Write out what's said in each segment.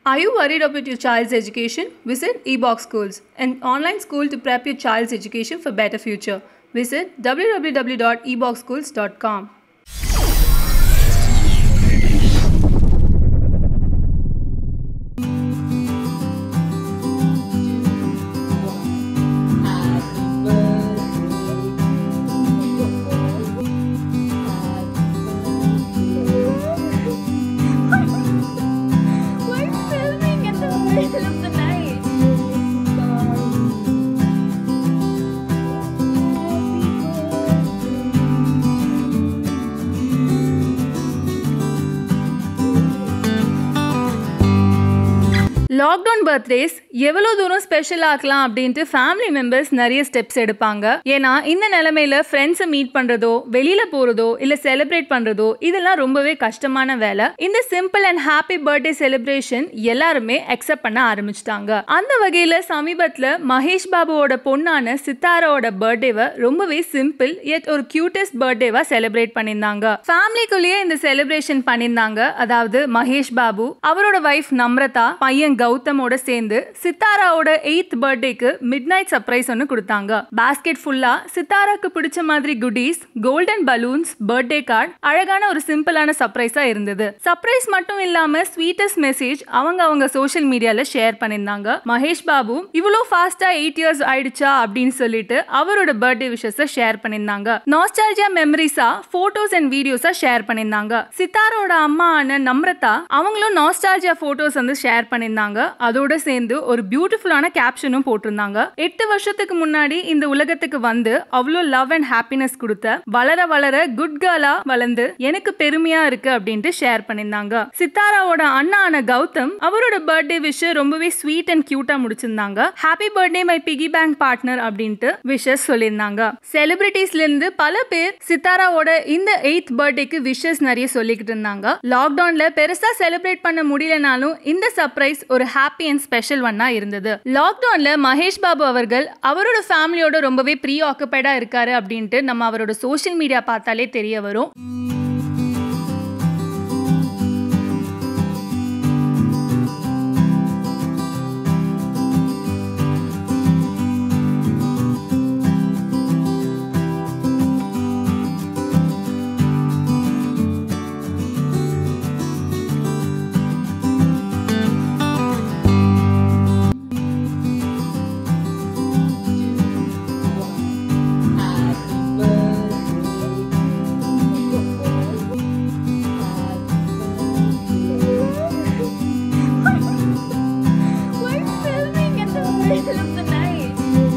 Are you worried about your child's education? Visit eBox Schools, an online school to prep your child's education for better future. Visit www.eboxschools.com. We're filming in the middle of the night. Lockdown birthdays எவ்வளோ தூரம் special ஆக்கலாம் அப்படின்ட்டு family members நிறைய steps எடுப்பாங்க ஏன்னா இந்த நிலமையில ஃப்ரெண்ட்ஸை மீட் பண்ணுறதோ வெளியில் போகிறதோ இல்லை செலிப்ரேட் பண்ணுறதோ இதெல்லாம் ரொம்பவே கஷ்டமான வேலை இந்த simple and happy birthday celebration எல்லாருமே அக்செப்ட் பண்ண ஆரம்பிச்சிட்டாங்க அந்த வகையில் சமீபத்தில் மகேஷ் பாபுவோட பொண்ணான சித்தாராவோட பர்த்டேவை ரொம்பவே சிம்பிள் yet ஒரு கியூட்டஸ்ட் பர்த்டேவா செலிப்ரேட் பண்ணியிருந்தாங்க ஃபேமிலிக்குள்ளேயே இந்த செலிப்ரேஷன் பண்ணியிருந்தாங்க அதாவது மகேஷ் பாபு அவரோட வைஃப் நம்ரதா பையன் கௌதமோட சேர்ந்து சித்தாராவோட எயித் பர்த்டேக்கு மிட் நைட் சர்ப்ரைஸ் ஒன்று கொடுத்தாங்க பாஸ்கெட் ஃபுல்லா சித்தாராக்கு பிடிச்ச மாதிரி goodies golden balloons birthday card அழகான ஒரு சிம்பிளான சர்ப்ரைஸா இருந்தது சர்ப்ரைஸ் மட்டும் இல்லாம ஸ்வீட்டஸ்ட் மெசேஜ் அவங்க அவங்க சோஷியல் மீடியால ஷேர் பண்ணியிருந்தாங்க மகேஷ் பாபு இவ்வளோ ஃபாஸ்டா எயிட் இயர்ஸ் ஆயிடுச்சா அப்படின்னு சொல்லிட்டு அவரோட பர்த்டே விஷஸ ஷேர் பண்ணியிருந்தாங்க நாஸ்டாலஜியா மெமரிஸா போட்டோஸ் அண்ட் வீடியோஸா ஷேர் பண்ணியிருந்தாங்க சித்தாரோட அம்மா ஆன நம்ரதா அவங்களும் நாஸ்டாலஜியா போட்டோஸ் வந்து ஷேர் பண்ணியிருந்தாங்க அதோட சேர்ந்து ஒரு பியூட்டிஃபுல்லான கேப்ஷனும் போட்டிருந்தாங்க எட்டு வருஷத்துக்கு முன்னாடி இந்த உலகத்துக்கு வந்து அவ்வளோ லவ் அண்ட் ஹாப்பினஸ் கொடுத்த வளர வளர குட் கேர்லா வளர்ந்து எனக்கு பெருமையா இருக்கு அப்படின்ட்டு ஷேர் பண்ணியிருந்தாங்க சித்தாராவோட அண்ணா ஆன கௌதம் அவரோட பர்த்டே விஷ் ரொம்பவே ஸ்வீட் அண்ட் கியூட்டா முடிச்சிருந்தாங்க happy birthday my piggy bank partner அப்படின்ட்டு விஷஸ் சொல்லியிருந்தாங்க செலிபிரிட்டிஸ்ல இருந்து பல பேர் சித்தாராவோட இந்த எயித் பர்த்டேக்கு விஷஸ் நிறைய சொல்லிக்கிட்டு இருந்தாங்க லாக்டவுன்ல பெருசா செலிப்ரேட் பண்ண முடியலனாலும் இந்த சர்ப்ரைஸ் ஒரு ஹாப்பி அண்ட் ஸ்பெஷல் ஒன்னா இருந்தது லாக்டவுன்ல மகேஷ் பாபு அவர்கள் அவரோட ஃபேமிலியோட ரொம்பவே ப்ரீ ஆக்குபைடா இருக்காரு அப்படின்ட்டு நம்ம அவரோட சோஷியல் மீடியா பார்த்தாலே தெரிய வரும் We're filming in the middle of the night.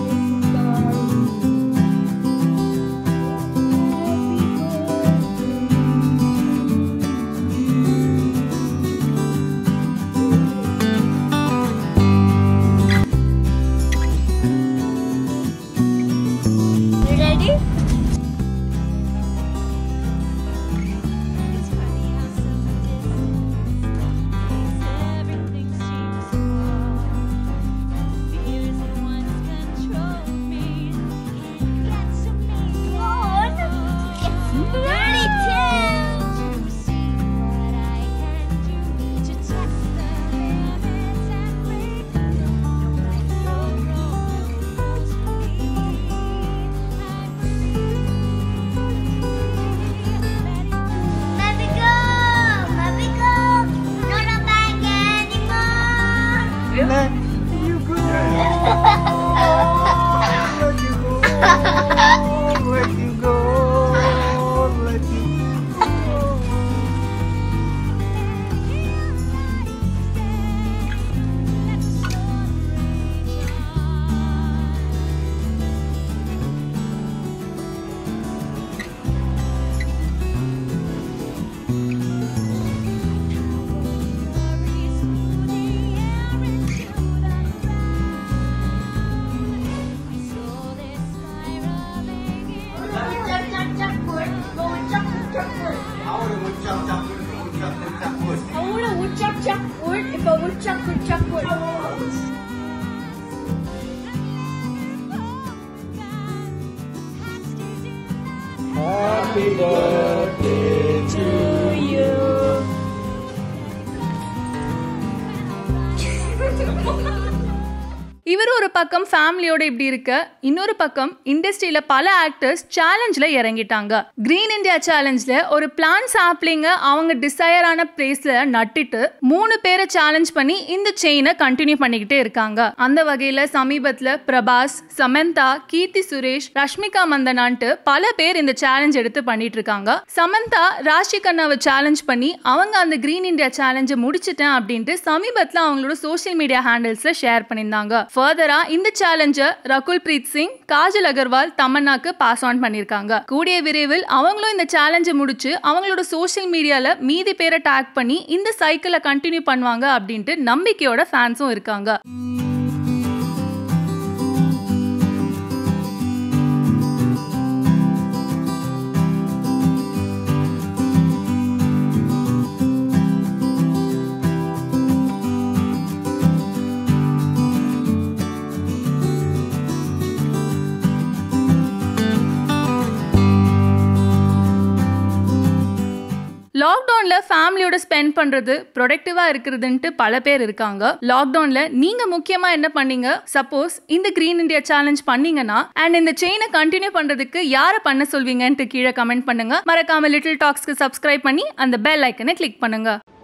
You ready? It's funny how some distance everything seems wrong. Fears that once controlled me get to me. It's really To see what I can do to test the limits and break. No right, no wrong, no rules for me. I Let it go, let it go. No, not back anymore. Let you go. Let you go. Let you go. Let you go. I want a woodchuck chuck wood if a woodchuck could chuck wood. Happy birthday to you. இவர் ஒரு பக்கம் ஃபேமிலியோட இப்படி இருக்க இன்னொரு பக்கம் இண்டஸ்ட்ரியில பல ஆக்டர்ஸ் சேலஞ்சில் இறங்கிட்டாங்க கிரீன் இந்தியா சேலஞ்சில் ஒரு பிளான் சாப்ளிங்க அவங்க டிசையரான பிளேஸ்ல நட்டுட்டு மூணு பேரை சேலஞ்ச் பண்ணி இந்த செயினை கண்டினியூ பண்ணிக்கிட்டே இருக்காங்க அந்த வகையில சமீபத்துல பிரபாஸ் சமந்தா கீர்த்தி சுரேஷ் ரஷ்மிகா மந்தனான்ட்டு பல பேர் இந்த சேலஞ்ச் எடுத்து பண்ணிட்டு இருக்காங்க சமந்தா ராஷி கண்ணாவை சேலஞ்ச் பண்ணி அவங்க அந்த கிரீன் இந்தியா சேலஞ்சை முடிச்சிட்டேன் அப்படின்ட்டு சமீபத்தில் அவங்களோட சோஷியல் மீடியா ஹேண்டில்ஸ்ல ஷேர் பண்ணியிருந்தாங்க ஃபர்தரா இந்த சேலஞ்சை ரகுல் பிரீத் சிங் காஜல் அகர்வால் தமன்னாக்கு பாஸ் ஆன் பண்ணியிருக்காங்க கூடிய விரைவில் அவங்களும் இந்த சேலஞ்சை முடிச்சு அவங்களோட சோஷியல் மீடியால மீதி பேரை டேக் பண்ணி இந்த சைக்கிளை கண்டினியூ பண்ணுவாங்க அப்படின்ட்டு நம்பிக்கையோட ஃபேன்ஸும் இருக்காங்க லாக்டவுனில் ஃபேமிலியோட ஸ்பெண்ட் பண்ணுறது ப்ரொடக்டிவாக இருக்கிறதுன்ட்டு பல பேர் இருக்காங்க லாக்டவுனில் நீங்கள் முக்கியமாக என்ன பண்ணீங்க சப்போஸ் இந்த க்ரீன் இந்தியா சேலஞ்ச் பண்ணீங்கன்னா அண்ட் இந்த செயினை கண்டினியூ பண்ணுறதுக்கு யாரை பண்ண சொல்வீங்கன்ட்டு கீழே கமெண்ட் பண்ணுங்க மறக்காம லிட்டில் டாக்ஸ்க்கு சப்ஸ்கிரைப் பண்ணி அந்த பெல் ஐக்கனை கிளிக் பண்ணுங்க